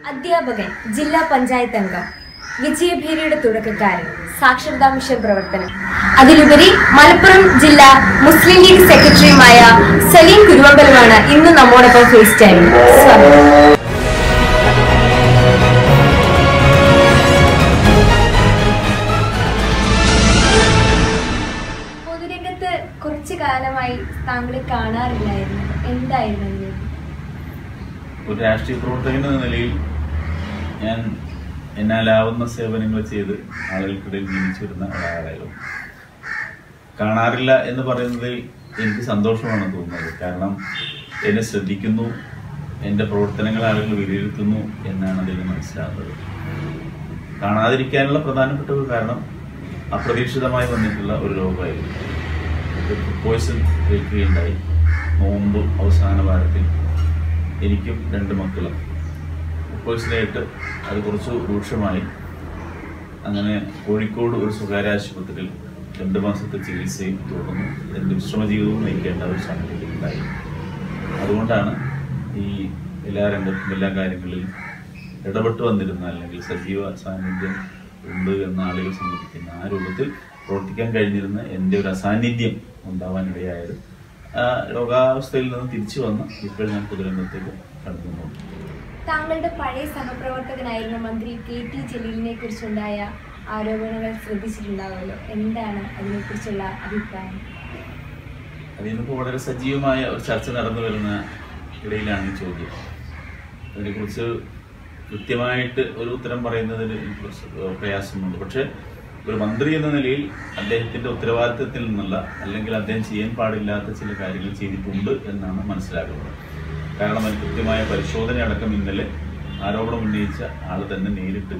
അധ്യാപകൻ ജില്ലാ പഞ്ചായത്ത് അംഗം വിജയഭേരിയുടെ തുടക്കക്കാരൻ സാക്ഷരതാ മിഷൻ പ്രവർത്തനം അതിലുപരി മലപ്പുറം ജില്ലാ മുസ്ലിം ലീഗ് സെക്രട്ടറിയുമായ സലീം കുരുവമ്പലമാണ് ഇന്ന് നമ്മോടൊപ്പം ഫേസ് ടൈമിൽ സ്വാഗതം പൊതുരംഗത്ത് കുറച്ചു കാലമായി താങ്കളെ കാണാറില്ലായിരുന്നു എന്തായിരുന്നു അതിന്? ഒരു രാഷ്ട്രീയ പ്രവർത്തകൻ എന്ന നിലയിൽ ഞാൻ എന്നാലാവുന്ന സേവനങ്ങൾ ചെയ്ത് ആളുകൾക്കിടയിൽ ജീവിച്ചു വരുന്ന ഒരാളായിരുന്നു കാണാറില്ല എന്ന് പറയുന്നതിൽ എനിക്ക് സന്തോഷമാണ് തോന്നുന്നത് കാരണം എന്നെ ശ്രദ്ധിക്കുന്നു എൻ്റെ പ്രവർത്തനങ്ങൾ ആളുകൾ വിലയിരുത്തുന്നു എന്നാണ് അതിൽ മനസ്സിലാകുന്നത് കാണാതിരിക്കാനുള്ള പ്രധാനപ്പെട്ട ഒരു കാരണം അപ്രതീക്ഷിതമായി വന്നിട്ടുള്ള ഒരു രോഗമായിരുന്നു ഒരു ഫുഡ് പോയ്സൺ ഏൽക്കുകയുണ്ടായി നോമ്പ് അവസാന വാരത്തിൽ എനിക്കും രണ്ട് മക്കളും ഫുഡ് പോയ്സണായിട്ട് അത് കുറച്ച് രൂക്ഷമായി അങ്ങനെ കോഴിക്കോട് ഒരു സ്വകാര്യ ആശുപത്രിയിൽ രണ്ട് മാസത്തെ ചികിത്സയും തുടർന്നു എൻ്റെ വിശ്രമ ജീവിതവും നയിക്കേണ്ട ഒരു സാഹചര്യം ഉണ്ടായി അതുകൊണ്ടാണ് ഈ എല്ലാ രംഗത്തും എല്ലാ കാര്യങ്ങളിലും ഇടപെട്ട് വന്നിരുന്ന അല്ലെങ്കിൽ സജീവ സാന്നിധ്യം ഉണ്ട് എന്ന ആളുകൾ സമ്മതിക്കുന്ന ആ രൂപത്തിൽ പ്രവർത്തിക്കാൻ കഴിഞ്ഞിരുന്ന എൻ്റെ ഒരു അസാന്നിധ്യം ഉണ്ടാവാനിടയായത് ആ രോഗാവസ്ഥയിൽ നിന്ന് തിരിച്ചു വന്ന് ഇപ്പോൾ ഞാൻ പൊതുരംഗത്തേക്ക് കടന്നുപോകുന്നു താങ്കളുടെ പഴയ സഹപ്രവർത്തകനായിരുന്ന മന്ത്രി കെ ടി ജലീലിനെ കുറിച്ചുണ്ടായ ആരോപണങ്ങൾ ശ്രദ്ധിച്ചിട്ടുണ്ടാവുമല്ലോ എന്താണ് അതിനെക്കുറിച്ചുള്ള അഭിപ്രായം അതിനിപ്പോൾ വളരെ സജീവമായ ഒരു ചർച്ച നടന്നു വരുന്ന ഇടയിലാണ് ഈ ചോദ്യം അതിനെക്കുറിച്ച് കൃത്യമായിട്ട് ഒരു ഉത്തരം പറയുന്നതിന് എനിക്ക് കുറച്ച് പ്രയാസമുണ്ട് പക്ഷേ ഒരു മന്ത്രി എന്ന നിലയിൽ അദ്ദേഹത്തിന്റെ ഉത്തരവാദിത്തത്തിൽ നിന്നുള്ള അല്ലെങ്കിൽ അദ്ദേഹം ചെയ്യാൻ പാടില്ലാത്ത ചില കാര്യങ്ങൾ ചെയ്തിട്ടുണ്ട് എന്നാണ് മനസ്സിലാക്കുന്നത് കാരണം അതിന് കൃത്യമായ പരിശോധന അടക്കം ഇന്നലെ ആരോപണം ഉന്നയിച്ച ആൾ തന്നെ നേരിട്ട്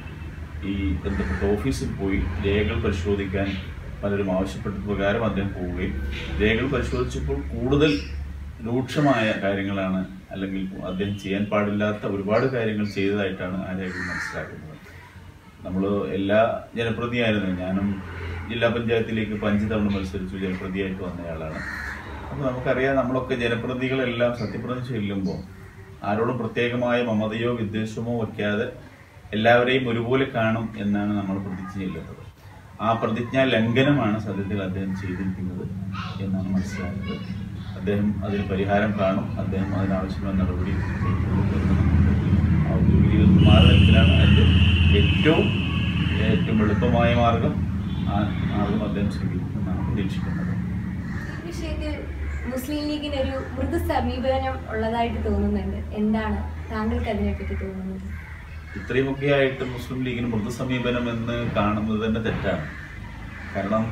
ഈ ബന്ധപ്പെട്ട ഓഫീസിൽ പോയി രേഖകൾ പരിശോധിക്കാൻ പലരും ആവശ്യപ്പെട്ട പ്രകാരം അദ്ദേഹം പോവുകയും രേഖകൾ പരിശോധിച്ചപ്പോൾ കൂടുതൽ രൂക്ഷമായ കാര്യങ്ങളാണ് അല്ലെങ്കിൽ അദ്ദേഹം ചെയ്യാൻ പാടില്ലാത്ത ഒരുപാട് കാര്യങ്ങൾ ചെയ്തതായിട്ടാണ് ആ രേഖകൾ മനസ്സിലാക്കുന്നത് നമ്മൾ എല്ലാ ജനപ്രതിയായിരുന്നു ഞാനും ജില്ലാ പഞ്ചായത്തിലേക്ക് ഇപ്പം അഞ്ച് തവണ മത്സരിച്ചു ജനപ്രതിയായിട്ട് വന്നയാളാണ് അപ്പോൾ നമുക്കറിയാം നമ്മളൊക്കെ ജനപ്രതികളെല്ലാം സത്യപ്രതിജ്ഞ ചെല്ലുമ്പോൾ ആരോടും പ്രത്യേകമായ മമതയോ വിദ്വേഷമോ വയ്ക്കാതെ എല്ലാവരെയും ഒരുപോലെ കാണും എന്നാണ് നമ്മൾ പ്രതിജ്ഞ ചെല്ലുന്നത് ആ പ്രതിജ്ഞാ ലംഘനമാണ് സത്യത്തിൽ അദ്ദേഹം ചെയ്തിരിക്കുന്നത് എന്നാണ് മനസ്സിലായത് അദ്ദേഹം അതിന് പരിഹാരം കാണും അദ്ദേഹം അതിനാവശ്യമായ നടപടി കൈക്കൊള്ളും എന്ന് നമുക്ക് ഔദ്യോഗിക മാറി നിൽക്കലാണ് അതിൻ്റെ ഏറ്റവും ഏറ്റവും എളുപ്പമായ മാർഗം ആ മാർഗം അദ്ദേഹം സ്വീകരിക്കുമെന്നാണ് പ്രതീക്ഷിക്കുന്നത് ഈ വിഷയത്തിൽ മുസ്ലിം ലീഗിന് ഒരു മൃദു സമീപനം ഉള്ളതായിട്ട് തോന്നുന്നുണ്ട് എന്താണ് താങ്കൾക്ക് അതിനെപ്പറ്റി തോന്നുന്നത് ഇത്രയുമൊക്കെ ആയിട്ട് മുസ്ലിം ലീഗിന് മൃദു സമീപനം എന്ന് കാണുന്നത് തന്നെ തെറ്റാണ് കാരണം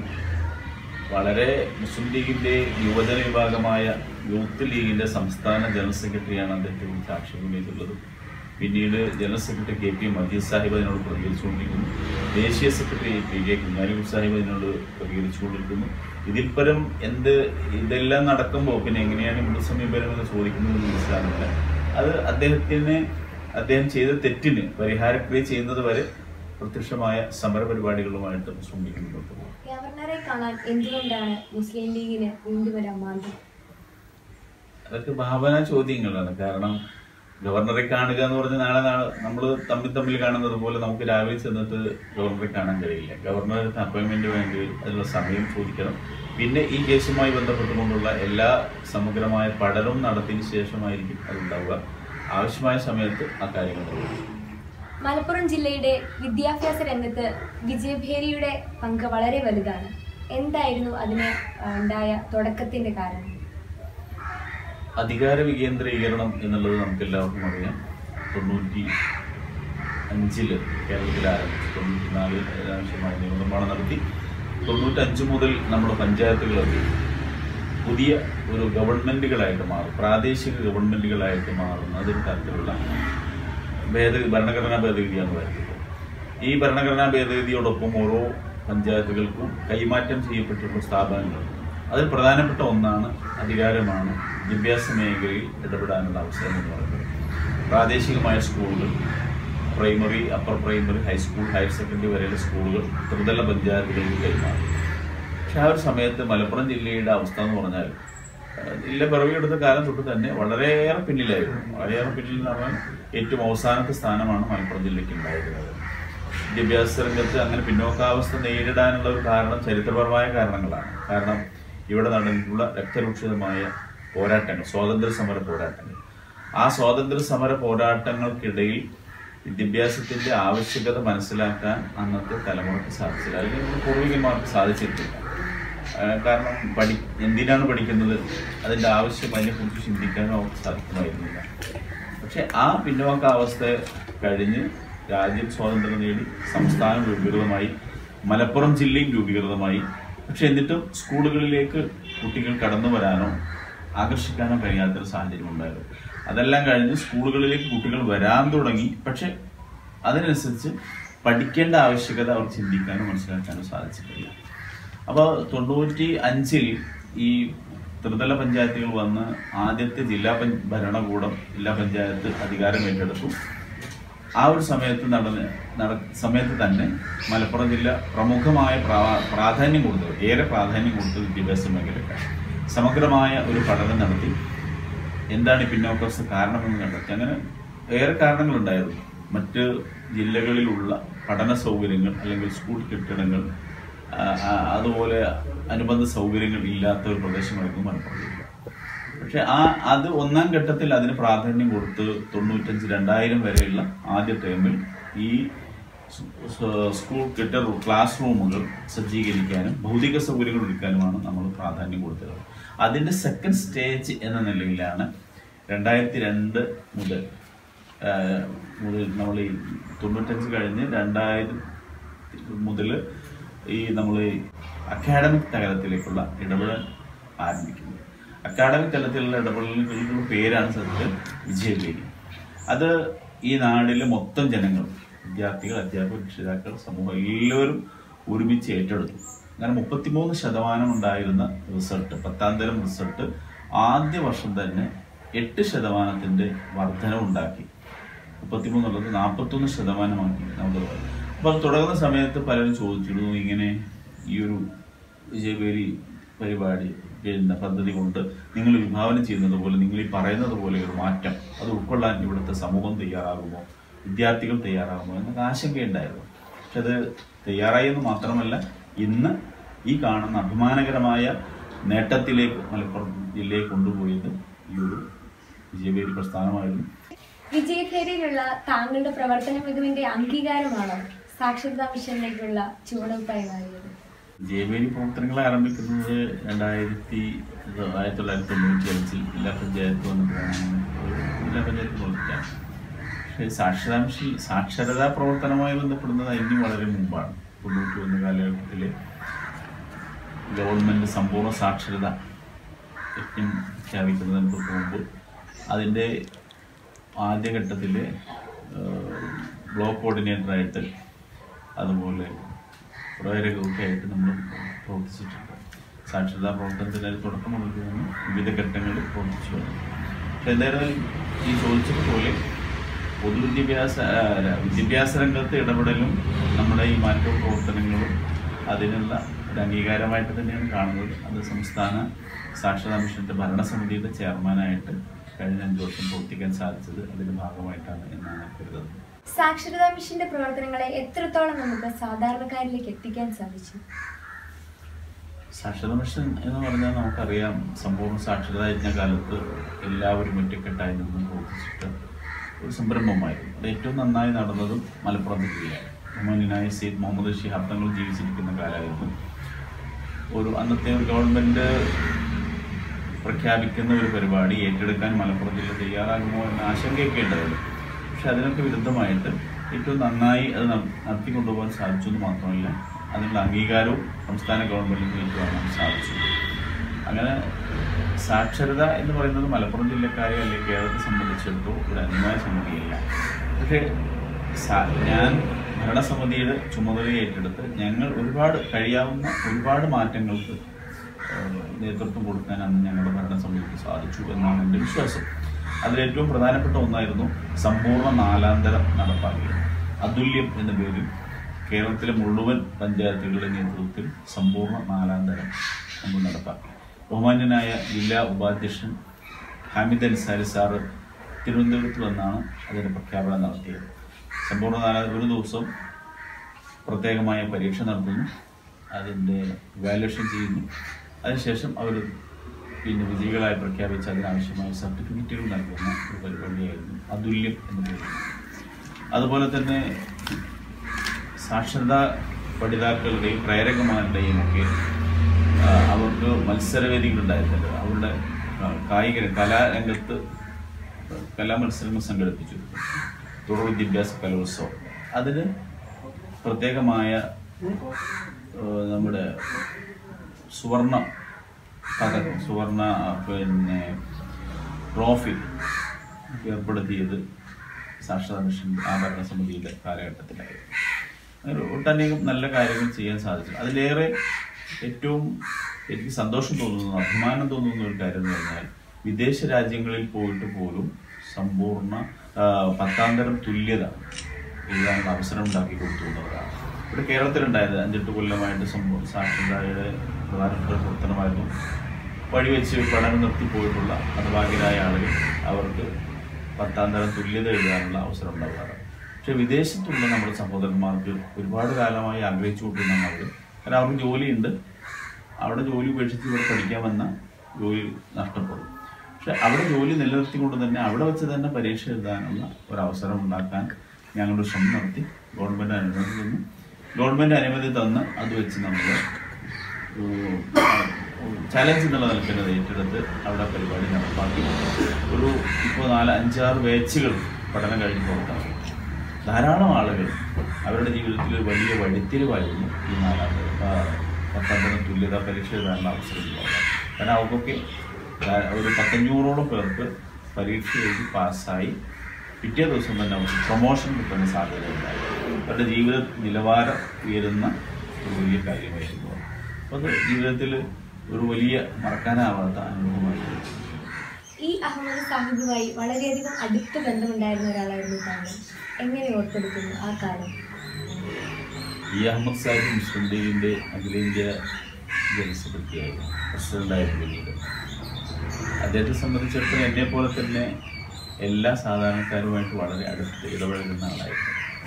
വളരെ മുസ്ലിം ലീഗിന്റെ യുവജന വിഭാഗമായ യൂത്ത് ലീഗിന്റെ സംസ്ഥാന ജനറൽ സെക്രട്ടറിയാണ് അദ്ദേഹത്തെ കുറിച്ച് ആക്ഷേപം ഉന്നയിച്ചിട്ടുള്ളത് പിന്നീട് general secretary K P Majeed Sahib അതിനോട് പ്രതികരിച്ചുകൊണ്ടിരിക്കുന്നു ദേശീയ secretary P K Kunhalikutty Sahib അതിനോട് പ്രതികരിച്ചുകൊണ്ടിരിക്കുന്നു ഇതിൽ പരം എന്ത് ഇതെല്ലാം നടക്കുമ്പോൾ പിന്നെ എങ്ങനെയാണ് മൃദു സമീപനം എന്ന് ചോദിക്കുന്നത് മനസ്സിലാകുന്നില്ല അത് അദ്ദേഹത്തിന് അദ്ദേഹം ചെയ്ത തെറ്റിന് പരിഹാരക്രിയ ചെയ്യുന്നത് വരെ പ്രത്യക്ഷമായ സമര പരിപാടികളുമായിട്ട് മുസ്ലിം ലീഗ് മുന്നോട്ട് പോകും ഗവർണറെ കാണാൻ എന്തുകൊണ്ടാണ് മുസ്ലിം ലീഗിന് വീണ്ടും ഒരു അമാന്തം അതൊക്കെ ഭാവന ചോദ്യങ്ങളാണ് കാരണം ഗവർണറെ കാണുക എന്ന് പറഞ്ഞ നാളെ നമ്മൾ തമ്മിൽ തമ്മിൽ കാണുന്നത് പോലെ നമുക്ക് രാവിലെ ചെന്നിട്ട് ഗവർണറെ കാണാൻ കഴിയില്ല ഗവർണറുടെ അപ്പോയിന്റ്മെന്റ് വേണ്ടി അതിനുള്ള സമയം ചോദിക്കണം പിന്നെ ഈ കേസുമായി ബന്ധപ്പെട്ടുകൊണ്ടുള്ള എല്ലാ സമഗ്രമായ പഠനവും നടത്തിയതിനു ശേഷമായിരിക്കും അതുണ്ടാവുക ആവശ്യമായ സമയത്ത് ആ കാര്യങ്ങൾ നിർവഹിക്കും മലപ്പുറം ജില്ലയുടെ വിദ്യാഭ്യാസ രംഗത്ത് വിജയഭേരിയുടെ പങ്ക് വളരെ വലുതാണ് എന്തായിരുന്നു അതിന് ആ, ഉണ്ടായ തുടക്കത്തിന്റെ കാരണം അധികാര വികേന്ദ്രീകരണം എന്നുള്ളത് നമുക്ക് എല്ലാവർക്കും അറിയാം തൊണ്ണൂറ്റി അഞ്ചില് കേരളത്തിൽ ആരംഭിച്ചു തൊണ്ണൂറ്റിനാല് ആവശ്യമായ നിയമനിർമ്മാണം നടത്തി തൊണ്ണൂറ്റഞ്ച് മുതൽ നമ്മുടെ പഞ്ചായത്തുകളൊക്കെ പുതിയ ഒരു ഗവൺമെന്റുകളായിട്ട് മാറും പ്രാദേശിക ഗവൺമെന്റുകളായിട്ട് മാറുന്ന അതൊരു തരത്തിലുള്ള ഭേദഗതി ഭരണഘടനാ ഭേദഗതിയാണ് വരുന്നത് ഈ ഭരണഘടനാ ഭേദഗതിയോടൊപ്പം ഓരോ പഞ്ചായത്തുകൾക്കും കൈമാറ്റം ചെയ്യപ്പെട്ടിട്ടുള്ള സ്ഥാപനങ്ങളുണ്ട് അതിൽ പ്രധാനപ്പെട്ട ഒന്നാണ് അധികാരമാണ് വിദ്യാഭ്യാസ മേഖലയിൽ ഇടപെടാനുള്ള അവസരം എന്ന് പറയുന്നത് പ്രാദേശികമായ സ്കൂളുകൾ primary upper primary high school higher secondary വരെയുള്ള സ്കൂളുകൾ ത്രിതല പഞ്ചായത്തുകൾക്ക് കൈമാറി പക്ഷെ ആ ഒരു സമയത്ത് മലപ്പുറം ജില്ലയുടെ അവസ്ഥ എന്ന് പറഞ്ഞാൽ ഏഹ് ജില്ല പിറവിയെടുത്ത കാലം തൊട്ട് തന്നെ വളരെയേറെ പിന്നിലായിരുന്നു വളരെയേറെ പിന്നിൽ എന്ന് പറഞ്ഞാൽ ഏറ്റവും അവസാനത്തെ സ്ഥാനമാണ് മലപ്പുറം ജില്ലയ്ക്ക് ഉണ്ടായിരുന്നത് വിദ്യാഭ്യാസ രംഗത്ത് അങ്ങനെ പിന്നോക്കാവസ്ഥ നേരിടാനുള്ള ഒരു കാരണം ചരിത്രപരമായ കാരണങ്ങളാണ് കാരണം ഇവിടെ നടന്നിട്ടുള്ള രക്തരൂക്ഷിതമായ പോരാട്ടങ്ങൾ സ്വാതന്ത്ര്യ സമര പോരാട്ടങ്ങൾ ആ സ്വാതന്ത്ര്യ സമര പോരാട്ടങ്ങൾക്കിടയിൽ വിദ്യാഭ്യാസത്തിന്റെ ആവശ്യകത മനസ്സിലാക്കാൻ അന്നത്തെ തലമുറയ്ക്ക് സാധിച്ചില്ല അല്ലെങ്കിൽ നമ്മുടെ പൂർവികന്മാർക്ക് സാധിച്ചിട്ടില്ല ആ, കാരണം പഠി എന്തിനാണ് പഠിക്കുന്നത് അതിന്റെ ആവശ്യം അതിനെക്കുറിച്ച് ചിന്തിക്കാനോ അവർക്ക് സാധിക്കുമായിരുന്നില്ല പക്ഷെ ആ പിന്നോക്കാവസ്ഥ കഴിഞ്ഞ് രാജ്യം സ്വാതന്ത്ര്യം നേടി സംസ്ഥാനം രൂപീകൃതമായി മലപ്പുറം ജില്ലയും രൂപീകൃതമായി പക്ഷെ എന്നിട്ടും സ്കൂളുകളിലേക്ക് കുട്ടികൾ കടന്നു വരാനോ ആകർഷിക്കാനോ കഴിയാത്തൊരു സാഹചര്യം ഉണ്ടായിരുന്നു അതെല്ലാം കഴിഞ്ഞ് സ്കൂളുകളിലേക്ക് കുട്ടികൾ വരാൻ തുടങ്ങി പക്ഷെ അതിനനുസരിച്ച് പഠിക്കേണ്ട ആവശ്യകത അവർ ചിന്തിക്കാനോ മനസ്സിലാക്കാനോ സാധിച്ചിട്ടില്ല അപ്പോൾ തൊണ്ണൂറ്റി അഞ്ചിൽ ഈ ത്രിതല പഞ്ചായത്തുകൾ വന്ന് ആദ്യത്തെ ജില്ലാ പഞ്ച് ഭരണകൂടം ജില്ലാ പഞ്ചായത്ത് അധികാരം ഏറ്റെടുത്തു ആ ഒരു സമയത്ത് നടന്ന് നട സമയത്ത് തന്നെ മലപ്പുറം ജില്ല പ്രമുഖമായ പ്രാ- പ്രാധാന്യം കൊടുത്തത് ഏറെ പ്രാധാന്യം കൊടുത്തത് വിദ്യാഭ്യാസ മേഖലയ്ക്കാണ് സമഗ്രമായ ഒരു പഠനം നടത്തി എന്താണ് ഈ പിന്നോക്കാവസ്ഥ കാരണമെന്ന് കണ്ടെത്തി അങ്ങനെ ഏറെ കാരണങ്ങളുണ്ടായിരുന്നു മറ്റ് ജില്ലകളിലുള്ള പഠന സൗകര്യങ്ങൾ അല്ലെങ്കിൽ സ്കൂൾ കെട്ടിടങ്ങൾ ആ, ആ, അതുപോലെ അനുബന്ധ സൗകര്യങ്ങൾ ഇല്ലാത്ത ഒരു പ്രദേശമായിരുന്നു മലപ്പുറം ജില്ല പക്ഷെ ആ അത് ഒന്നാം ഘട്ടത്തിൽ അതിന് പ്രാധാന്യം കൊടുത്ത് തൊണ്ണൂറ്റഞ്ച് രണ്ടായിരം വരെയുള്ള ആദ്യ ടേമിൽ ഈ സ് സ് സ്കൂൾ കെട്ടിട ക്ലാസ് റൂമുകൾ സജ്ജീകരിക്കാനും ഭൗതിക സൗകര്യങ്ങൾ ഒരുക്കാനുമാണ് നമ്മൾ പ്രാധാന്യം കൊടുത്തത് അതിന്റെ സെക്കൻഡ് സ്റ്റേജ് എന്ന നിലയിലാണ് രണ്ടായിരത്തി രണ്ട് മുതൽ ആ, മുതൽ നമ്മൾ ഈ തൊണ്ണൂറ്റഞ്ച് കഴിഞ്ഞ് രണ്ടായിരം മുതൽ ഈ നമ്മൾ അക്കാഡമിക് തലത്തിലേക്കുള്ള ഇടപെടൽ ആരംഭിക്കുന്നത് അക്കാഡമിക് തലത്തിലുള്ള ഇടപെടലുകളുടെ പേരാണ് സത്യത്തിൽ വിജയവേദി അത് ഈ നാട്ടിലെ മൊത്തം ജനങ്ങൾ വിദ്യാർത്ഥികൾ അധ്യാപകർ രക്ഷിതാക്കൾ സമൂഹം എല്ലാവരും ഒരുമിച്ച് ഏറ്റെടുത്തു അങ്ങനെ മുപ്പത്തിമൂന്ന് ശതമാനം ഉണ്ടായിരുന്ന റിസൾട്ട് പത്താം തരം റിസൾട്ട് ആദ്യ വർഷം തന്നെ എട്ട് ശതമാനത്തിന്റെ വർധനവുണ്ടാക്കി മുപ്പത്തിമൂന്നുള്ളത് നാൽപ്പത്തൊന്ന് ശതമാനമാക്കി നമുക്ക് അപ്പോൾ അത് തുടങ്ങുന്ന സമയത്ത് പലരും ചോദിച്ചിരുന്നു ഇങ്ങനെ ഈ ഒരു വിജയപേരി പരിപാടി പിന്നെ പദ്ധതി കൊണ്ട് നിങ്ങൾ വിഭാവനം ചെയ്യുന്നത് പോലെ നിങ്ങൾ ഈ പറയുന്നത് പോലെ ഒരു മാറ്റം അത് ഉൾക്കൊള്ളാൻ ഇവിടുത്തെ സമൂഹം തയ്യാറാകുമോ വിദ്യാർത്ഥികൾ തയ്യാറാകുമോ എന്നൊക്കെ ആശങ്കയുണ്ടായിരുന്നു പക്ഷെ അത് തയ്യാറായി എന്ന് മാത്രമല്ല ഇന്ന് ഈ കാണുന്ന അഭിമാനകരമായ നേട്ടത്തിലേക്ക് മലപ്പുറം ജില്ലയെ കൊണ്ടുപോയത് ഈ ഒരു വിജയപേരി പ്രസ്ഥാനമായിരുന്നു വിജയഭേരിയിലുള്ള താങ്കളുടെ പ്രവർത്തന മികവിന്റെ അംഗീകാരമാണോ സാക്ഷരതാ മിഷനിലേക്കുള്ള ചുവടുവയ്പായി മാറിയത് ജേവേലി പ്രവർത്തനങ്ങൾ ആരംഭിക്കുന്നത് രണ്ടായിരത്തി ആയിരത്തി തൊള്ളായിരത്തി തൊണ്ണൂറ്റി അഞ്ചിൽ ജില്ലാ പഞ്ചായത്ത് വന്നപ്പോഴാണ് ജില്ലാ പഞ്ചായത്ത് പ്രവർത്തിക്കാൻ പക്ഷേ സാക്ഷരതാ മിഷൻ സാക്ഷരതാ പ്രവർത്തനവുമായി ബന്ധപ്പെടുന്നത് അതിന് വളരെ മുമ്പാണ് തൊണ്ണൂറ്റി ഒന്ന് കാലഘട്ടത്തിൽ ഗവൺമെൻറ് സമ്പൂർണ്ണ സാക്ഷരത യജ്ഞം പ്രഖ്യാപിക്കുന്നതിന് തൊട്ട് മുമ്പ് അതിൻ്റെ ആദ്യഘട്ടത്തിൽ ബ്ലോക്ക് കോർഡിനേറ്ററായിട്ട് അതുപോലെ പ്രേരകമൊക്കെ ആയിട്ട് നമ്മൾ പ്രവർത്തിച്ചിട്ടുണ്ട് സാക്ഷരതാ പ്രവർത്തനത്തിന് ഒരു തുടക്കം മുതൽക്ക് തന്നെ വിവിധ ഘട്ടങ്ങളിൽ പ്രവർത്തിച്ചു വന്നു പക്ഷെ എന്തായാലും ഈ ചോദിച്ചതുപോലെ പൊതുവിദ്യാഭ്യാസ ആ, അല്ല, വിദ്യാഭ്യാസ രംഗത്ത് ഇടപെടലും നമ്മുടെ ഈ മാറ്റ പ്രവർത്തനങ്ങളും അതിനുള്ള ഒരു അംഗീകാരമായിട്ട് തന്നെയാണ് കാണുന്നത് അത് സംസ്ഥാന സാക്ഷരതാ മിഷന്റെ ഭരണസമിതിയുടെ ചെയർമാനായിട്ട് കഴിഞ്ഞ അഞ്ച് വർഷം പ്രവർത്തിക്കാൻ സാധിച്ചത് അതിന്റെ ഭാഗമായിട്ടാണ് എന്നാണ് കരുതുന്നത് സാക്ഷരതാ മിഷന്റെ പ്രവർത്തനങ്ങളെ എത്രത്തോളം നമുക്ക് സാധാരണക്കാരിലേക്ക് എത്തിക്കാൻ സാധിച്ചു സാക്ഷരതാ മിഷൻ എന്ന് പറഞ്ഞാൽ നമുക്കറിയാം സമ്പൂർണ്ണ സാക്ഷരതാ യജ്ഞ കാലത്ത് എല്ലാവരും ഒറ്റക്കെട്ടായി നിന്ന് പ്രവർത്തിച്ചിട്ട് ഒരു സംരംഭമായിരുന്നു അത് ഏറ്റവും നന്നായി നടന്നതും മലപ്പുറം ജില്ലയാണ് ബഹുമാനായ സെയ്ദ് മുഹമ്മദ് ഷിഹാബ് തങ്ങൾ ജീവിച്ചിരിക്കുന്ന കാലമായിരുന്നു ഒരു അന്നത്തെ ഒരു ഗവൺമെൻറ് പ്രഖ്യാപിക്കുന്ന ഒരു പരിപാടി ഏറ്റെടുക്കാൻ മലപ്പുറം ജില്ല തയ്യാറാകുമോ എന്ന ആശങ്കയൊക്കെ ഉണ്ടായിരുന്നു പക്ഷെ അതിനൊക്കെ വിരുദ്ധമായിട്ട് ഏറ്റവും നന്നായി അത് ന- നടത്തിക്കൊണ്ടുപോകാൻ സാധിച്ചു എന്ന് മാത്രമല്ല അതിനുള്ള അംഗീകാരവും സംസ്ഥാന ഗവൺമെന്റിന് ഏറ്റുവാങ്ങാൻ സാധിച്ചു അങ്ങനെ സാക്ഷരത എന്ന് പറയുന്നത് മലപ്പുറം ജില്ലക്കാരെ അല്ലെങ്കിൽ കേരളത്തെ സംബന്ധിച്ചിടത്തോളം ഒരു അനിവാര്യ സംഗതിയല്ല പക്ഷേ സാ- ഞാൻ ഭരണസമിതിയുടെ ചുമതല ഏറ്റെടുത്ത് ഞങ്ങൾ ഒരുപാട് കഴിയാവുന്ന ഒരുപാട് മാറ്റങ്ങൾക്ക് ഏഹ്, നേതൃത്വം കൊടുക്കാൻ അന്ന് ഞങ്ങളുടെ ഭരണസമിതിക്ക് സാധിച്ചു എന്നാണ് എൻ്റെ വിശ്വാസം അതിലേറ്റവും പ്രധാനപ്പെട്ട ഒന്നായിരുന്നു സമ്പൂർണ്ണ നാലാന്തരം നടപ്പാക്കിയത് അതുല്യം എന്ന പേരിൽ കേരളത്തിലെ മുഴുവൻ പഞ്ചായത്തുകളുടെ നേതൃത്വത്തിൽ സമ്പൂർണ്ണ നാലാന്തരം നമ്മൾ നടപ്പാക്കി ബഹുമാന്യനായ ജില്ലാ ഉപാധ്യക്ഷൻ ഹാമിദ് അൻസാരി സാറ് തിരുവനന്തപുരത്ത് വന്നാണ് അതിൻ്റെ പ്രഖ്യാപനം നടത്തിയത് സമ്പൂർണ്ണ നാലാ ഒരു ദിവസം പ്രത്യേകമായ പരീക്ഷ നടത്തുന്നു അതിൻ്റെ വാല്യുവേഷൻ ചെയ്യുന്നു അതിനുശേഷം അവർ പിന്നെ വിജയികളായി പ്രഖ്യാപിച്ച് അതിനാവശ്യമായ സർട്ടിഫിക്കറ്റുകൾ നൽകുന്ന ഒരു പരിപാടിയായിരുന്നു അതുല്യം എന്ന് പറയുന്നത് അതുപോലെ തന്നെ സാക്ഷരതാ പഠിതാക്കളുടെയും പ്രേരകന്മാരുടെയും ഒക്കെ ആ, അവർക്ക് മത്സരവേദികളുണ്ടായിരുന്നല്ലോ അവരുടെ ആ, കായിക കലാരംഗത്ത് കലാമത്സരങ്ങൾ സംഘടിപ്പിച്ചു തുടർ വിദ്യാഭ്യാസ കലോത്സവം അതിന് പ്രത്യേകമായ ആ, നമ്മുടെ സുവർണ പതക്കം സുവർണ ആ, പിന്നെ ട്രോഫി ഏർപ്പെടുത്തിയത് സാക്ഷരതാ മിഷൻ ആ ഭരണസമിതിയുടെ കാലഘട്ടത്തിലായിരുന്നു അങ്ങനെ ഒട്ടനേകം നല്ല കാര്യങ്ങൾ ചെയ്യാൻ സാധിച്ചു അതിലേറെ ഏറ്റവും എനിക്ക് സന്തോഷം തോന്നുന്നു അഭിമാനം തോന്നുന്ന ഒരു കാര്യം എന്ന് പറഞ്ഞാൽ വിദേശ രാജ്യങ്ങളിൽ പോയിട്ട് പോലും സമ്പൂർണ്ണ ആ, പത്താം തരം തുല്യത എഴുതാനുള്ള അവസരം ഉണ്ടാക്കി കൊടുത്തു എന്നുള്ളതാണ് ഇവിടെ കേരളത്തിലുണ്ടായത് അഞ്ചെട്ട് കൊല്ലമായിട്ട് സംഭവം സാക്ഷരതയുടെ പ്രധാനപ്പെട്ട പ്രവർത്തനമായിരുന്നു വഴിവെച്ച് പഠനം നിർത്തിപ്പോയിട്ടുള്ള ഹതഭാഗ്യരായ ആളുകൾ അവർക്ക് പത്താം തരം തുല്യത എഴുതാനുള്ള അവസരം ഉണ്ടാകാറ് പക്ഷെ വിദേശത്തുള്ള നമ്മുടെ സഹോദരന്മാർക്ക് ഒരുപാട് കാലമായി ആഗ്രഹിച്ചു കൊണ്ടിരുന്ന അവർ കാരണം അവർക്ക് ജോലിയുണ്ട് അവിടെ ജോലി ഉപേക്ഷിച്ച് ഇവിടെ പഠിക്കാൻ വന്ന ജോലി നഷ്ടപ്പെടും പക്ഷെ അവിടെ ജോലി നിലനിർത്തിക്കൊണ്ട് തന്നെ അവിടെ വെച്ച് തന്നെ പരീക്ഷ എഴുതാനുള്ള ഒരു അവസരം ഉണ്ടാക്കാൻ ഞങ്ങളുടെ ശ്രമം നടത്തി ഗവൺമെൻറ് അനുമതി തന്നു ഗവൺമെൻറ് അനുമതി തന്ന് അത് വെച്ച് നമ്മൾ ചലഞ്ച് എന്നുള്ള നിലയ്ക്ക് അത് ഏറ്റെടുത്ത് അവിടെ പരിപാടി നടപ്പാക്കി ഒരു ഇപ്പോൾ നാല് അഞ്ചാറ് ബാച്ചുകൾ പഠനം കഴിഞ്ഞ് പുറത്താണ് ധാരാളം ആളുകൾ അവരുടെ ജീവിതത്തിൽ ഒരു വലിയ വഴിത്തിരിവായിരുന്നു ഈ നാലാം തരം, ആ, പത്താം തരം തുല്യതാ പരീക്ഷ എഴുതാനുള്ള അവസരം ഉണ്ടാവുക കാരണം അവർക്കൊക്കെ ധാ- ഒരു പത്തഞ്ഞൂറോളം പേർക്ക് പരീക്ഷ എഴുതി പാസ്സായി പിറ്റേ ദിവസം തന്നെ അവർക്ക് പ്രൊമോഷൻ കിട്ടുന്ന സാധ്യത ഉണ്ടായി അവരുടെ ജീവിത നിലവാരം ഉയരുന്ന ഒരു വലിയ കാര്യമായിരുന്നു അത്. അപ്പോൾ അത് ജീവിതത്തിൽ ഒരു വലിയ മറക്കാനാവാത്ത അനുഭവമായിരുന്നു ഈ അഹമ്മദ് സാഹിബുമായി വളരെയധികം അടുത്ത ബന്ധമുണ്ടായിരുന്ന ഒരാളായിരുന്നു താങ്കൾ എങ്ങനെ ഓർത്തെടുക്കുന്നു ആ കാലം ഇ അഹമ്മദ് സാഹിബ് മുസ്ലിം ലീഗിൻ്റെ അഖിലേന്ത്യാ ജനറൽ സെക്രട്ടറിയായിരുന്നു പ്രസിഡൻ്റായിരുന്നു പിന്നീട് അദ്ദേഹത്തെ സംബന്ധിച്ചിടത്തോളം എന്നെ പോലെ തന്നെ എല്ലാ സാധാരണക്കാരുമായിട്ട് വളരെ അടുത്ത് ഇടപഴകുന്ന ആളായിരുന്നു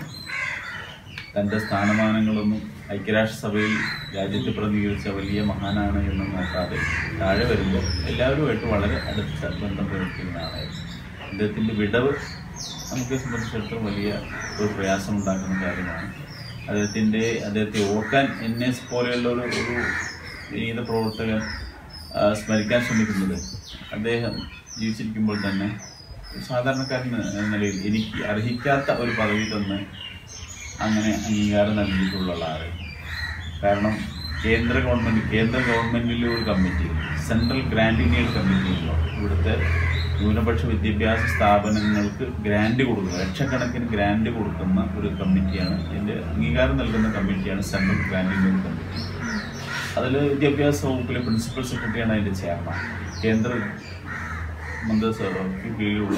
തൻ്റെ സ്ഥാനമാനങ്ങളൊന്നും ഐക്യരാഷ്ട്രസഭയിൽ രാജ്യത്തെ പ്രതിനിധീകരിച്ച വലിയ മഹാനാണ് എന്ന് നോക്കാതെ താഴെ വരുമ്പോൾ എല്ലാവരുമായിട്ട് വളരെ അടുത്ത ബന്ധം പുലർത്തിയിരുന്ന ആളായിരുന്നു അദ്ദേഹത്തിൻ്റെ വിടവ് നമുക്ക് സംബന്ധിച്ചിടത്തോളം വലിയ ഒരു പ്രയാസം ഉണ്ടാക്കുന്ന കാര്യമാണ് അദ്ദേഹത്തിൻ്റെ അദ്ദേഹത്തെ ഓർക്കാൻ എന്നെ പോലെയുള്ള ഒരു ഒരു വിനീത പ്രവർത്തകൻ ആ, സ്മരിക്കാൻ ശ്രമിക്കുന്നത് അദ്ദേഹം ജീവിച്ചിരിക്കുമ്പോൾ തന്നെ ഒരു സാധാരണക്കാരൻ എന്ന നിലയിൽ എനിക്ക് അർഹിക്കാത്ത ഒരു പദവി തന്ന് അങ്ങനെ അംഗീകാരം നൽകിയിട്ടുള്ള ആളാണ് കാരണം കേന്ദ്ര ഗവൺമെൻറ് കേന്ദ്ര ഗവൺമെൻറ്റിലെ ഒരു committee central granting aid committee ഉണ്ടോ ഇവിടുത്തെ ന്യൂനപക്ഷ വിദ്യാഭ്യാസ സ്ഥാപനങ്ങൾക്ക് ഗ്രാൻഡ് കൊടുക്കുന്ന ലക്ഷക്കണക്കിന് ഗ്രാൻഡ് കൊടുക്കുന്ന ഒരു കമ്മിറ്റിയാണ് ഇതിൻ്റെ അംഗീകാരം നൽകുന്ന കമ്മിറ്റിയാണ് സെൻട്രൽ ഗ്രാൻഡിംഗ് എയ്ഡ് കമ്മിറ്റി അതിൽ വിദ്യാഭ്യാസ വകുപ്പിലെ പ്രിൻസിപ്പൽ സെക്രട്ടറിയാണ് അതിൻ്റെ ചെയർമാൻ കേന്ദ്ര മന്ത്രിസഭയ്ക്ക് കീഴിലുള്ള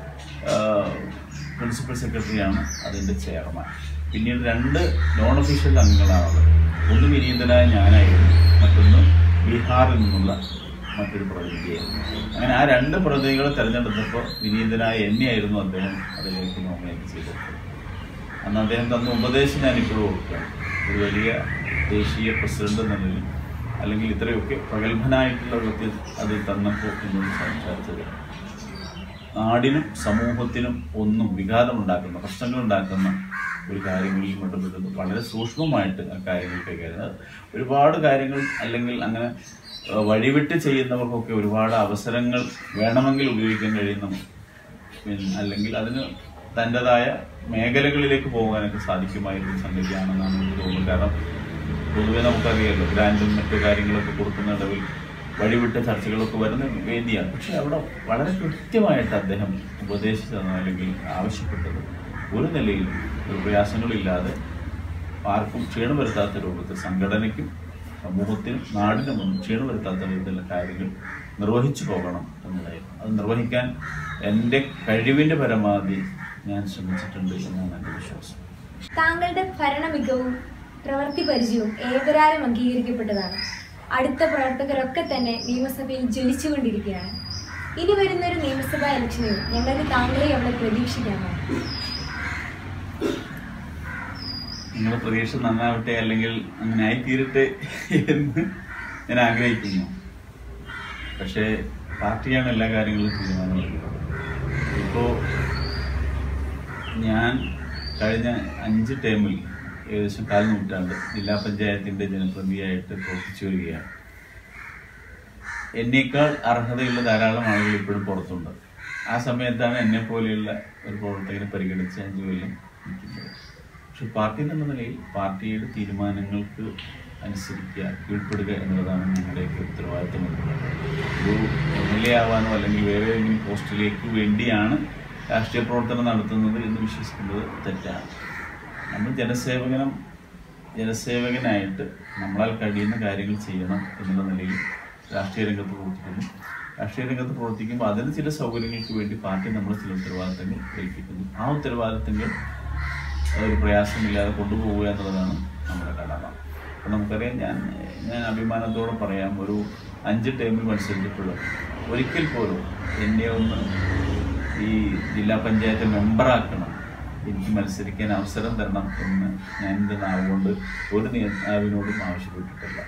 പ്രിൻസിപ്പൽ സെക്രട്ടറിയാണ് അതിൻ്റെ ചെയർമാൻ പിന്നീട് രണ്ട് നോൺ ഒഫീഷ്യൽ അംഗങ്ങളാണുള്ളത് ഒന്ന് വിനീതനായ ഞാനായിരുന്നു മറ്റൊന്ന് ബീഹാറിൽ നിന്നുള്ള മറ്റൊരു പ്രതിനിധിയായിരുന്നു അങ്ങനെ ആ രണ്ട് പ്രതിനിധികളെ തെരഞ്ഞെടുത്തപ്പോൾ വിനീതനായ എന്നെയായിരുന്നു അദ്ദേഹം അതിലേക്ക് നോമിനേറ്റ് ചെയ്തത് അന്ന് അദ്ദേഹം തന്ന ഉപദേശം ഞാനിപ്പോഴും ഓർക്കുകയാണ് ഒരു വലിയ ദേശീയ പ്രസിഡന്റ് എന്ന നിലയിൽ അല്ലെങ്കിൽ ഇത്രയൊക്കെ പ്രഗത്ഭനായിട്ടുള്ള ഒരു വ്യക്തി അത് തന്നപ്പോൾ എന്നോട് സംസാരിച്ചത് നാടിനും സമൂഹത്തിനും ഒന്നും വിഘാതമുണ്ടാക്കുന്ന പ്രശ്നങ്ങളുണ്ടാക്കുന്ന ഒരു കാര്യങ്ങളിൽ ഇടപെടുന്നത് വളരെ സൂക്ഷ്മമായിട്ട് ആ കാര്യങ്ങൾ കൈകാര്യം അത് ഒരുപാട് കാര്യങ്ങൾ അല്ലെങ്കിൽ അങ്ങനെ ആ, വഴിവിട്ട് ചെയ്യുന്നവർക്കൊക്കെ ഒരുപാട് അവസരങ്ങൾ വേണമെങ്കിൽ ഉപയോഗിക്കാൻ കഴിയുന്ന പിന്നെ അല്ലെങ്കിൽ അതിന് തൻ്റെതായ മേഖലകളിലേക്ക് പോകാനൊക്കെ സാധിക്കുമായിരുന്ന സംഗതിയാണെന്നാണ് എനിക്ക് തോന്നുന്നത് കാരണം പൊതുവെ നമുക്കറിയാമല്ലോ ഗ്രാൻഡും മറ്റു കാര്യങ്ങളൊക്കെ കൊടുക്കുന്ന ഇടവിൽ വഴിവിട്ട ചർച്ചകളൊക്കെ വരുന്ന വേദിയാണ് പക്ഷെ അവിടെ വളരെ കൃത്യമായിട്ട് അദ്ദേഹം ഉപദേശിച്ചത് അല്ലെങ്കിൽ ആവശ്യപ്പെട്ടത് ഒരു നിലയിലും ഒരു പ്രയാസങ്ങളില്ലാതെ ആർക്കും ക്ഷീണം വരുത്താത്ത രൂപത്തിൽ സംഘടനയ്ക്കും സമൂഹത്തിനും നാടിനും ഒന്നും ക്ഷീണം വരുത്താത്ത വിധത്തിലുള്ള കാര്യങ്ങൾ നിർവഹിച്ചു പോകണം എന്നതായിരുന്നു അത് നിർവഹിക്കാൻ എൻ്റെ കഴിവിൻ്റെ പരമാവധി ഞാൻ ശ്രമിച്ചിട്ടുണ്ട് എന്നാണ് എൻ്റെ വിശ്വാസം താങ്കളുടെ ഭരണ മികവും പ്രവൃത്തി പരിചയവും ഏവരാലും അംഗീകരിക്കപ്പെട്ടതാണ് അടുത്ത പ്രവർത്തകരൊക്കെ തന്നെ നിയമസഭയിൽ ജ്വലിച്ചുകൊണ്ടിരിക്കുകയാണ് ഇനി വരുന്ന ഒരു നിയമസഭാ ഇലക്ഷനിൽ ഞങ്ങൾക്ക് താങ്കളെ അവിടെ പ്രതീക്ഷിക്കാമോ നിങ്ങളുടെ പ്രതീക്ഷ നന്നാവട്ടെ അല്ലെങ്കിൽ അങ്ങനെ ആയിത്തീരട്ടെ എന്ന് ഞാൻ ആഗ്രഹിക്കുന്നു പക്ഷേ പാർട്ടിയാണ് എല്ലാ കാര്യങ്ങളും തീരുമാനമെടുക്കുന്നത് ഇപ്പോൾ ഞാൻ കഴിഞ്ഞ അഞ്ച് ടേമിൽ ഏകദേശം കാൽ നൂറ്റാണ്ട് ജില്ലാ പഞ്ചായത്തിൻ്റെ ജനപ്രതിനിധിയായിട്ട് പ്രവർത്തിച്ചു വരികയാണ് എന്നേക്കാൾ അർഹതയുള്ള ധാരാളം ആളുകൾ ഇപ്പോഴും പുറത്തുണ്ട് ആ സമയത്താണ് എന്നെ പോലെയുള്ള ഒരു പ്രവർത്തകനെ പരിഗണിച്ച് അഞ്ചു കൊല്ലം നിൽക്കുന്നത് പക്ഷെ പാർട്ടി എന്നുള്ള നിലയിൽ പാർട്ടിയുടെ തീരുമാനങ്ങൾക്ക് അനുസരിക്കുക കീഴ്പ്പെടുക എന്നുള്ളതാണ് ഞങ്ങളുടെയൊക്കെ ഉത്തരവാദിത്തമുള്ളത് ഒരു എം എൽ എ ആവാനോ അല്ലെങ്കിൽ വേറെ ഏതെങ്കിലും പോസ്റ്റിലേക്ക് വേണ്ടിയാണ് രാഷ്ട്രീയ പ്രവർത്തനം നടത്തുന്നത് എന്ന് വിശ്വസിക്കുന്നത് തെറ്റാണ് നമ്മൾ ജനസേവകനം ജനസേവകനായിട്ട് നമ്മളാൽ കഴിയുന്ന കാര്യങ്ങൾ ചെയ്യണം എന്നുള്ള നിലയിൽ രാഷ്ട്രീയ രംഗത്ത് പ്രവർത്തിക്കുന്നു രാഷ്ട്രീയ രംഗത്ത് പ്രവർത്തിക്കുമ്പോൾ അതിന് ചില സൗകര്യങ്ങൾക്ക് വേണ്ടി പാർട്ടി നമ്മൾ ചില ഉത്തരവാദിത്തങ്ങൾ ഏൽപ്പിക്കുന്നു ആ ഉത്തരവാദിത്തങ്ങൾ ഒരു പ്രയാസമില്ലാതെ കൊണ്ടുപോവുക എന്നുള്ളതാണ് നമ്മുടെ കടമ അപ്പം നമുക്കറിയാം ഞാൻ ഞാൻ അഭിമാനത്തോടെ പറയാം ഒരു അഞ്ച് ടൈമിൽ മത്സരിച്ചപ്പോഴും ഒരിക്കൽ പോലും എന്നെ ഒന്ന് ഈ ജില്ലാ പഞ്ചായത്ത് മെമ്പറാക്കണം എനിക്ക് മത്സരിക്കാൻ അവസരം തരണം എന്ന് ഞാൻ എൻ്റെ നാവുകൊണ്ട് ഒരു നേതാവിനോടും ആവശ്യപ്പെട്ടിട്ടില്ല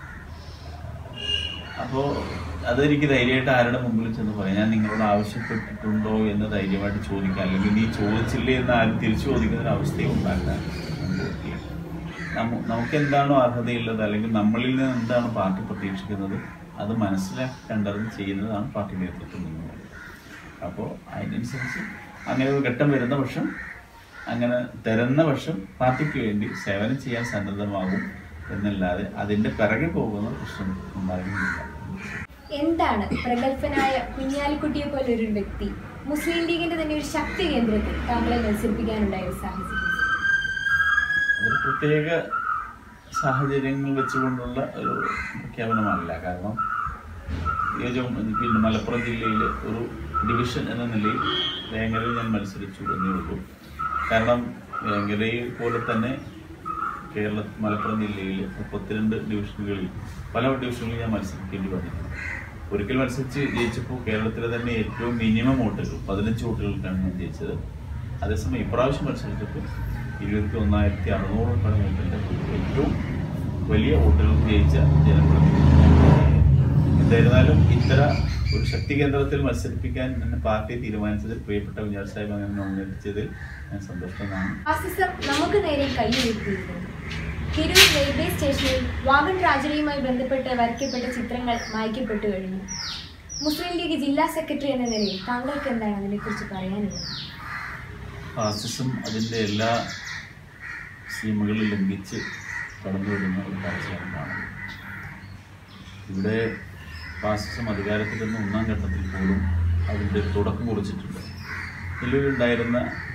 അപ്പോൾ അതെനിക്ക് ധൈര്യമായിട്ട് ആരുടെ മുമ്പിൽ ചെന്ന് പറയാം ഞാൻ നിങ്ങളോട് ആവശ്യപ്പെട്ടിട്ടുണ്ടോ എന്ന് ധൈര്യമായിട്ട് ചോദിക്കാം അല്ലെങ്കിൽ നീ ചോദിച്ചില്ലേ എന്ന് ആരും തിരിച്ചു ചോദിക്കുന്ന ഒരു അവസ്ഥയും ഉണ്ടാക്കാൻ നമുക്ക് നമു- നമുക്ക് എന്താണോ അർഹതയുള്ളത് അല്ലെങ്കിൽ നമ്മളിൽ നിന്ന് എന്താണ് പാർട്ടി പ്രതീക്ഷിക്കുന്നത് അത് മനസ്സിലാക്കി കണ്ടറിഞ്ഞ് ചെയ്യുന്നതാണ് പാർട്ടി നേതൃത്വം നിന്നുള്ളത് അപ്പോൾ അതിനനുസരിച്ച് അങ്ങനെ ഒരു ഘട്ടം വരുന്ന പക്ഷം അങ്ങനെ തരുന്ന പക്ഷം പാർട്ടിക്ക് വേണ്ടി സേവനം ചെയ്യാൻ സന്നദ്ധമാകും എന്നല്ലാതെ അതിൻ്റെ പിറകെ പോകുന്ന പ്രശ്നം ഉണ്ടാകുന്നില്ല എന്താണ് പ്രഗത്ഭനായ കുഞ്ഞാലിക്കുട്ടിയെ പോലെ ഒരു വ്യക്തി മുസ്ലിം ലീഗിന്റെ തന്നെ ഒരു ശക്തി കേന്ദ്രത്തിൽ താങ്കളെ മത്സരിപ്പിക്കാനുണ്ടായ ഒരു സാഹചര്യം ഒരു പ്രത്യേക സാഹചര്യങ്ങൾ വെച്ചുകൊണ്ടുള്ള ഒരു പ്രഖ്യാപനമല്ല കാരണം ഏറ്റവും പിന്നെ മലപ്പുറം ജില്ലയിലെ ഒരു ഡിവിഷൻ എന്ന നിലയിൽ വേങ്ങരയിൽ ഞാൻ മത്സരിച്ചു എന്നേ ഉള്ളൂ കാരണം വേങ്ങരയിൽ പോലെ തന്നെ കേരള മലപ്പുറം ജില്ലയിൽ മുപ്പത്തിരണ്ട് ഡിവിഷനുകളിൽ പല ഡിവിഷനുകളിൽ ഞാൻ മത്സരിക്കേണ്ടി വന്നിട്ടുണ്ട് ഒരിക്കൽ മത്സരിച്ച് ജയിച്ചപ്പോൾ കേരളത്തിലെ തന്നെ ഏറ്റവും മിനിമം വോട്ടുകൾ പതിനഞ്ച് വോട്ടുകൾക്കാണ് ഞാൻ ജയിച്ചത് അതേസമയം ഇപ്രാവശ്യം മത്സരിച്ചപ്പോൾ ഇരുപത്തി ഒന്നായിരത്തി അറുന്നൂറ് പണം വോട്ടിൻ്റെ ഏറ്റവും വലിയ വോട്ടുകൾ ജയിച്ച ജനപ്രതിനിധി എന്തായിരുന്നാലും ഇത്തര ഒരു ശക്തി കേന്ദ്രത്തിൽ മത്സരിപ്പിക്കാൻ എന്നെ പാർട്ടി തീരുമാനിച്ചതിൽ പ്രിയപ്പെട്ട വിജയ സാഹിബ് അങ്ങനെ നോമിനേറ്റ് ഞാൻ സന്തോഷമാണ് ഫാസിസം നമുക്ക് നേരെ കൈയുയർത്തിയിരുന്നു തിരൂർ റെയിൽവേ സ്റ്റേഷനിൽ വാഗൺ ട്രാജഡിയുമായി ബന്ധപ്പെട്ട് വരയ്ക്കപ്പെട്ട ചിത്രങ്ങൾ മായ്ക്കപ്പെട്ടു കഴിഞ്ഞു മുസ്ലിം ലീഗ് ജില്ലാ സെക്രട്ടറി എന്ന നിലയിൽ താങ്കൾക്ക് എന്താണ് അതിനെക്കുറിച്ച് പറയാനുള്ളത് ഫാസിസം അതിൻ്റെ എല്ലാ സീമകളും ലംഘിച്ച് കടന്നു വരുന്ന ഒരു കാഴ്ചയാണ് കാണുന്നത് ഇവിടെ ഫാസിസം അധികാരത്തിൽ നിന്ന് ഒന്നാം ഘട്ടത്തിൽ പോലും അതിൻ്റെ തുടക്കം കുറിച്ചിട്ടുണ്ട് നിലവിലുണ്ടായിരുന്ന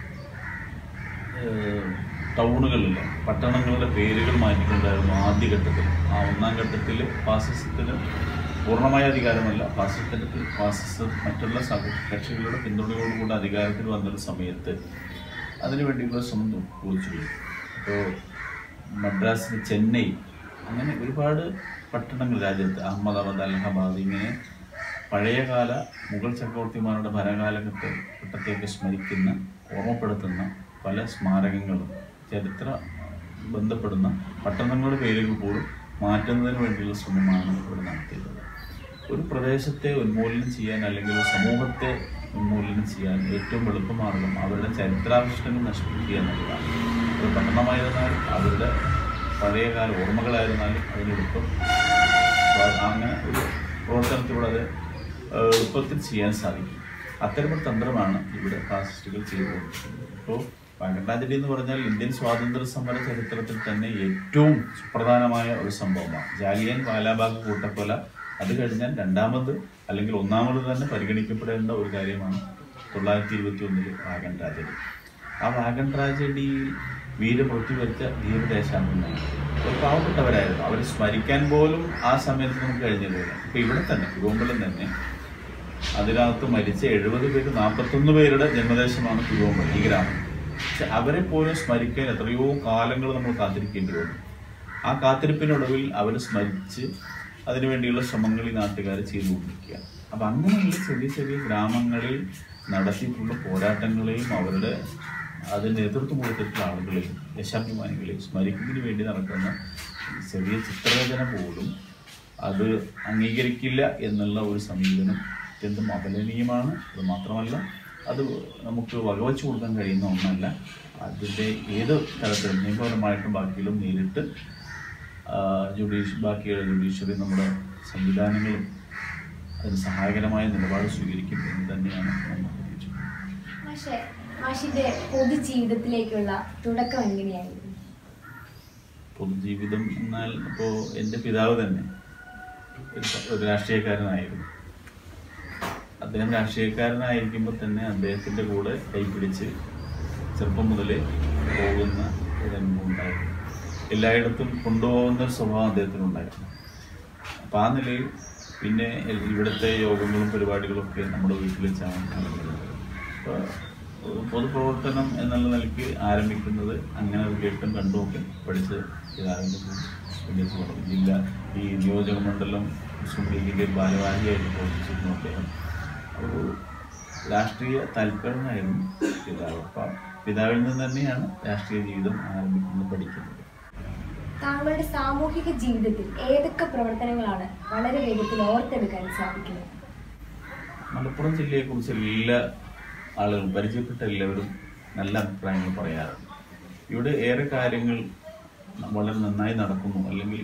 ഏഹ്, ടൗണുകളിൽ പട്ടണങ്ങളുടെ പേരുകൾ മാറ്റിക്കൊണ്ടായിരുന്നു ആദ്യഘട്ടത്തിൽ ആ ഒന്നാം ഘട്ടത്തിൽ ഫാസിസത്തിന് പൂർണ്ണമായ അധികാരമല്ല ഫാസിസത്തിൽ ഫാസിസം മറ്റുള്ള സഹ കക്ഷികളുടെ പിന്തുണയോടുകൂടി അധികാരത്തിൽ വന്നൊരു സമയത്ത് അതിനു വേണ്ടിയുള്ള ശ്രമം കുറിച്ചു അപ്പോൾ മദ്രാസിന് ചെന്നൈ അങ്ങനെ ഒരുപാട് പട്ടണങ്ങൾ രാജ്യത്ത് അഹമ്മദാബാദ് അലഹബാദ് ഇങ്ങനെ പഴയകാല മുഗൾ ചക്രവർത്തിമാരുടെ ഭരണകാലഘട്ട ഘട്ടത്തെയൊക്കെ സ്മരിക്കുന്ന ഓർമ്മപ്പെടുത്തുന്ന പല സ്മാരകങ്ങളും ചരിത്ര ബന്ധപ്പെടുന്ന പട്ടണങ്ങളുടെ പേരുകൾ പോലും മാറ്റുന്നതിന് വേണ്ടിയുള്ള ശ്രമമാണ് ഇവിടെ നടത്തിയിട്ടുള്ളത് ഒരു പ്രദേശത്തെ ഉന്മൂലനം ചെയ്യാൻ അല്ലെങ്കിൽ ഒരു സമൂഹത്തെ ഉന്മൂലനം ചെയ്യാൻ ഏറ്റവും എളുപ്പമാർഗം അവരുടെ ചരിത്രാവിഷ്ഠങ്ങൾ നശിപ്പിക്കുക എന്നുള്ളതാണ് ഒരു പട്ടണമായിരുന്നാലും അവരുടെ പഴയകാല ഓർമ്മകളായിരുന്നാലും അതിനെളുപ്പം അപ്പോൾ അങ്ങനെ ഒരു പ്രവർത്തനത്തിലൂടെ അത് ഏഹ്, എളുപ്പത്തിൽ ചെയ്യാൻ സാധിക്കും അത്തരമൊരു തന്ത്രമാണ് ഇവിടെ ഫാസിസ്റ്റുകൾ ചെയ്തുകൊണ്ടിരിക്കുന്നത് ഇപ്പോൾ വാഗണ്ടാജലി എന്ന് പറഞ്ഞാൽ ഇന്ത്യൻ സ്വാതന്ത്ര്യ സമര ചരിത്രത്തിൽ തന്നെ ഏറ്റവും സുപ്രധാനമായ ഒരു സംഭവമാണ് ജാലിയൻ വാലാബാഗ് കൂട്ടക്കൊല അത് കഴിഞ്ഞാൽ രണ്ടാമത് അല്ലെങ്കിൽ ഒന്നാമത് തന്നെ പരിഗണിക്കപ്പെടേണ്ട ഒരു കാര്യമാണ് തൊള്ളായിരത്തി ഇരുപത്തി ഒന്നിൽ വാഗൺ ട്രാജഡി ആ വാഗൺ ട്രാജഡിയിൽ വീരമൃത്യു വരിച്ച ധീരദേശാന്തനാണ് ഒരു പാവപ്പെട്ടവരായിരുന്നു അവർ സ്മരിക്കാൻ പോലും ആ സമയത്ത് നമുക്ക് കഴിഞ്ഞില്ല ഇപ്പൊ ഇവിടെ തന്നെ തിരുവമ്പലം തന്നെ അതിനകത്ത് മരിച്ച എഴുപത് പേര് നാൽപ്പത്തൊന്ന് പേരുടെ ജന്മദേശമാണ് തിരുവമ്പലം ഈ ഗ്രാമം പക്ഷെ അവരെ പോലും സ്മരിക്കാൻ എത്രയോ കാലങ്ങൾ നമ്മൾ കാത്തിരിക്കേണ്ടി വന്നു ആ കാത്തിരിപ്പിനൊടുവിൽ അവർ സ്മരിച്ച് അതിനുവേണ്ടിയുള്ള ശ്രമങ്ങൾ ഈ നാട്ടുകാർ ചെയ്തുകൊണ്ടിരിക്കുക അപ്പം അങ്ങനെയുള്ള ചെറിയ ചെറിയ ഗ്രാമങ്ങളിൽ നടത്തിയിട്ടുള്ള പോരാട്ടങ്ങളെയും അവരുടെ അതിന് നേതൃത്വം കൊടുത്തിട്ടുള്ള ആളുകളെയും ദേശാഭിമാനികളെയും സ്മരിക്കുന്നതിന് വേണ്ടി നടക്കുന്ന ചെറിയ ചിത്രരചന പോലും അത് അംഗീകരിക്കില്ല എന്നുള്ള ഒരു സമീപനം അത്യന്തം അപലനീയമാണ് അത് മാത്രമല്ല അത് നമുക്ക് വകവച്ചു കൊടുക്കാൻ കഴിയുന്ന ഒന്നല്ല അതിൻ്റെ ഏത് തരത്തിലും നിയമപരമായിട്ടും ബാക്കിയിലും നേരിട്ട് ജുഡീഷ് ബാക്കിയുള്ള ജുഡീഷ്യറി നമ്മുടെ സംവിധാനങ്ങളും അതിന് സഹായകരമായ നിലപാട് സ്വീകരിക്കും എന്ന് തന്നെയാണ് നമ്മൾ പ്രതീക്ഷിക്കുന്നത് മാഷെ മാഷിന്റെ പൊതുജീവിതത്തിലേക്കുള്ള തുടക്കം എങ്ങനെയായിരുന്നു പൊതുജീവിതം എന്നാൽ ഇപ്പോൾ എൻ്റെ പിതാവ് തന്നെ ഒരു സ- ഒരു രാഷ്ട്രീയക്കാരനായിരുന്നു അദ്ദേഹം രാഷ്ട്രീയക്കാരനായിരിക്കുമ്പോൾ തന്നെ അദ്ദേഹത്തിൻ്റെ കൂടെ കൈപിടിച്ച് ചെറുപ്പം മുതലേ പോകുന്ന ഒരു അനുഭവം ഉണ്ടായിരുന്നു എല്ലായിടത്തും കൊണ്ടുപോകുന്ന ഒരു സ്വഭാവം അദ്ദേഹത്തിനുണ്ടായിരുന്നു അപ്പം ആ നിലയിൽ പിന്നെ എൽ- ഇവിടുത്തെ യോഗങ്ങളും പരിപാടികളും ഒക്കെ നമ്മുടെ വീട്ടിൽ വെച്ചാണ് നടക്കുന്നത് അപ്പോൾ പൊതുപ്രവർത്തനം എന്നുള്ള നിലയ്ക്ക് ആരംഭിക്കുന്നത് അങ്ങനെ അത് കേട്ടും കണ്ടും ഒക്കെ പഠിച്ച് പിതാവിൻ്റെ വിദ്യാഭ്യാസം തുടങ്ങി ജില്ല ഈ നിയോജക മണ്ഡലം മുസ്ലിം ലീഗിൻ്റെ ഭാരവാഹിയായിട്ട് പ്രവർത്തിച്ചിരുന്നു അദ്ദേഹം ഒരു രാഷ്ട്രീയ താല്പര്യമായിരുന്നു പിതാവ് അപ്പം പിതാവിൽ നിന്ന് തന്നെയാണ് രാഷ്ട്രീയ ജീവിതം ആരംഭിക്കുന്നത് പഠിക്കുന്നത് താങ്കളുടെ സാമൂഹിക ജീവിതത്തിൽ ഏതൊക്കെ പ്രവർത്തനങ്ങളാണ് വളരെ വേഗത്തിൽ ഓർത്തെടുക്കാൻ സാധിക്കുന്നത് മലപ്പുറം ജില്ലയെക്കുറിച്ച് എല്ലാ ആളുകളും പരിചയപ്പെട്ട എല്ലാവരും നല്ല അഭിപ്രായങ്ങൾ പറയാറുണ്ട് ഇവിടെ ഏറെ കാര്യങ്ങൾ വളരെ നന്നായി നടക്കുന്നു അല്ലെങ്കിൽ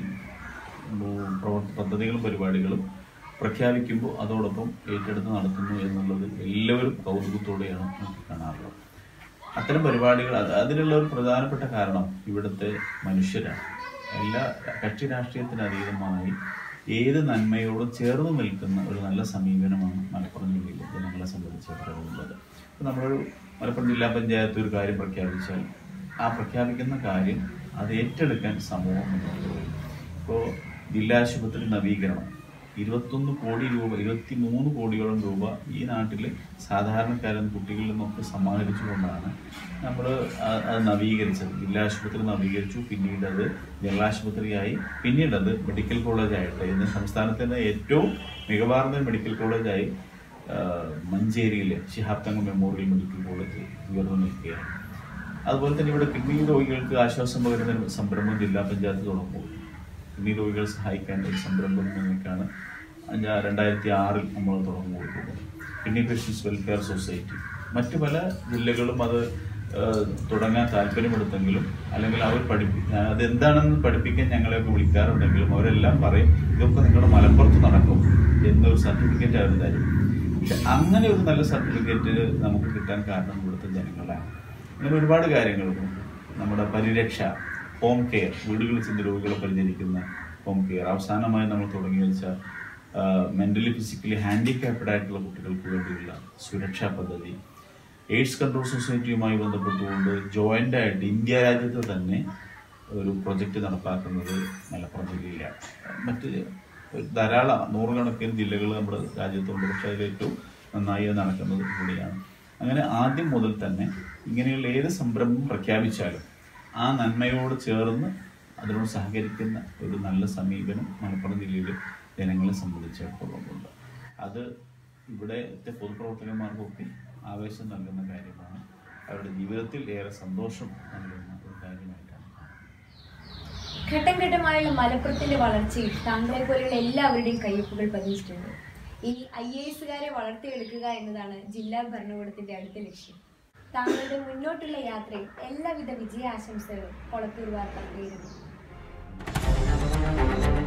ഉം, പ്രവർത്ത പദ്ധതികളും പരിപാടികളും പ്രഖ്യാപിക്കുമ്പോൾ അതോടൊപ്പം ഏറ്റെടുത്ത് നടത്തുന്നു എന്നുള്ളത് എല്ലാവരും കൗതുകത്തോടെയാണ് നോക്കി കാണാറുള്ളത് അത്തരം പരിപാടികൾ അത് അതിനുള്ള ഒരു പ്രധാനപ്പെട്ട കാരണം ഇവിടുത്തെ മനുഷ്യരാണ് എല്ലാ കക്ഷി രാഷ്ട്രീയത്തിന് അതീതമായി ഏത് നന്മയോടും ചേർന്ന് നിൽക്കുന്ന ഒരു നല്ല സമീപനമാണ് മലപ്പുറം ജില്ലയിലെ ജനങ്ങളെ സംബന്ധിച്ചിടത്തോളം ഉള്ളത് അപ്പോൾ നമ്മളൊരു മലപ്പുറം ജില്ലാ പഞ്ചായത്ത് ഒരു കാര്യം പ്രഖ്യാപിച്ചാൽ ആ പ്രഖ്യാപിക്കുന്ന കാര്യം അത് ഏറ്റെടുക്കാൻ സമൂഹം മുന്നോട്ട് പോയി ഇപ്പോൾ ജില്ലാ ആശുപത്രി നവീകരണം ഇരുപത്തൊന്ന് കോടി രൂപ ഇരുപത്തി മൂന്ന് കോടിയോളം രൂപ ഈ നാട്ടിലെ സാധാരണക്കാരൻ കുട്ടികളിൽ നിന്നൊക്കെ സമാഹരിച്ചുകൊണ്ടാണ് നമ്മൾ അത് നവീകരിച്ചത് ജില്ലാ ആശുപത്രി നവീകരിച്ചു പിന്നീട് അത് ജനറൽ ആശുപത്രിയായി പിന്നീട് അത് മെഡിക്കൽ കോളേജായിട്ട് ഇന്ന് സംസ്ഥാനത്തിൻ്റെ ഏറ്റവും മികവാർന്ന മെഡിക്കൽ കോളേജായി ആ, മഞ്ചേരിയിലെ ശിഹാബ് തങ്ങൾ മെമ്മോറിയൽ മെഡിക്കൽ കോളേജ് ഉയർന്നു നിൽക്കുകയാണ് അതുപോലെ തന്നെ ഇവിടെ കിഡ്നി രോഗികൾക്ക് ആശ്വാസം പകരുന്ന ഒരു സംരംഭം ജില്ലാ പഞ്ചായത്ത് തുടങ്ങും കിഡ്നി രോഗികളെ സഹായിക്കാൻ ഒരു സംരംഭം എന്നൊക്കെയാണ് അഞ്ചാ രണ്ടായിരത്തി ആറിൽ നമ്മൾ തുടങ്ങി കൊടുക്കുന്നത് കിഡ്നി പേഷ്യൻസ് വെൽഫെയർ സൊസൈറ്റി മറ്റു പല ജില്ലകളും അത് ഏഹ്, തുടങ്ങാൻ താല്പര്യമെടുത്തെങ്കിലും അല്ലെങ്കിൽ അവർ പഠിപ്പി അതെന്താണെന്ന് പഠിപ്പിക്കാൻ ഞങ്ങളെയൊക്കെ വിളിക്കാറുണ്ടെങ്കിലും അവരെല്ലാം പറയും ഇതൊക്കെ നിങ്ങളുടെ മലപ്പുറത്ത് നടക്കും എന്നൊരു സർട്ടിഫിക്കറ്റ് അവർ തരും പക്ഷെ അങ്ങനെ ഒരു നല്ല സർട്ടിഫിക്കറ്റ് നമുക്ക് കിട്ടാൻ കാരണം ഇവിടുത്തെ ജനങ്ങളാണ് അങ്ങനെ ഒരുപാട് കാര്യങ്ങളുണ്ട് നമ്മുടെ പരിരക്ഷ ഹോം കെയർ വീടുകളിൽ ചെന്ന് രോഗികളെ പരിചരിക്കുന്ന ഹോം കെയർ അവസാനമായി നമ്മൾ തുടങ്ങി വെച്ച മെന്റലി ഫിസിക്കലി ഹാൻഡിക്യാപ്ഡ് ആയിട്ടുള്ള കുട്ടികൾക്ക് വേണ്ടിയുള്ള സുരക്ഷാ പദ്ധതി എയ്ഡ്സ് കൺട്രോൾ സൊസൈറ്റിയുമായി ബന്ധപ്പെട്ടുകൊണ്ട് ജോയിൻ്റ് ആയിട്ട് ഇന്ത്യ രാജ്യത്ത് തന്നെ ഒരു പ്രൊജക്റ്റ് നടപ്പാക്കുന്നത് മലപ്പുറം ജില്ലയിലാണ് മറ്റ് ധാരാളം നൂറുകണക്കിന് ജില്ലകൾ നമ്മുടെ രാജ്യത്തുണ്ട് പക്ഷേ അതിൽ ഏറ്റവും നന്നായി അത് നടക്കുന്നത് ഇവിടെയാണ് അങ്ങനെ ആദ്യം മുതൽ തന്നെ ഇങ്ങനെയുള്ള ഏത് സംരംഭം പ്രഖ്യാപിച്ചാലും ആ നന്മയോട് ചേർന്ന് അതിനോട് സഹകരിക്കുന്ന ഒരു നല്ല സമീപനം മലപ്പുറം ജില്ലയിലെ ജനങ്ങളെ സംബന്ധിച്ചിടത്തോളം ഉണ്ട് അത് ഇവിടുത്തെ പൊതുപ്രവർത്തകന്മാർക്കൊക്കെ ആവേശം നൽകുന്ന കാര്യമാണ് അവരുടെ ജീവിതത്തിൽ ഏറെ സന്തോഷം നൽകുന്ന ഒരു കാര്യമായിട്ടാണ് കാണുന്നത്. ഘട്ടം ഘട്ടമായുള്ള മലപ്പുറത്തിന്റെ വളർച്ചയിൽ താങ്കളെ പോലെയുള്ള എല്ലാവരുടെയും കയ്യൊപ്പുകൾ പതിച്ചിട്ടുണ്ട് ഇനി ഐ എ എസുകാരെ വളർത്തിയെടുക്കുക എന്നതാണ് ജില്ലാ ഭരണകൂടത്തിന്റെ അടുത്ത ലക്ഷ്യം താങ്കളുടെ മുന്നോട്ടുള്ള യാത്രയിൽ എല്ലാവിധ വിജയാശംസകളും കൊളത്തൂർ വാർത്ത നേരുന്നു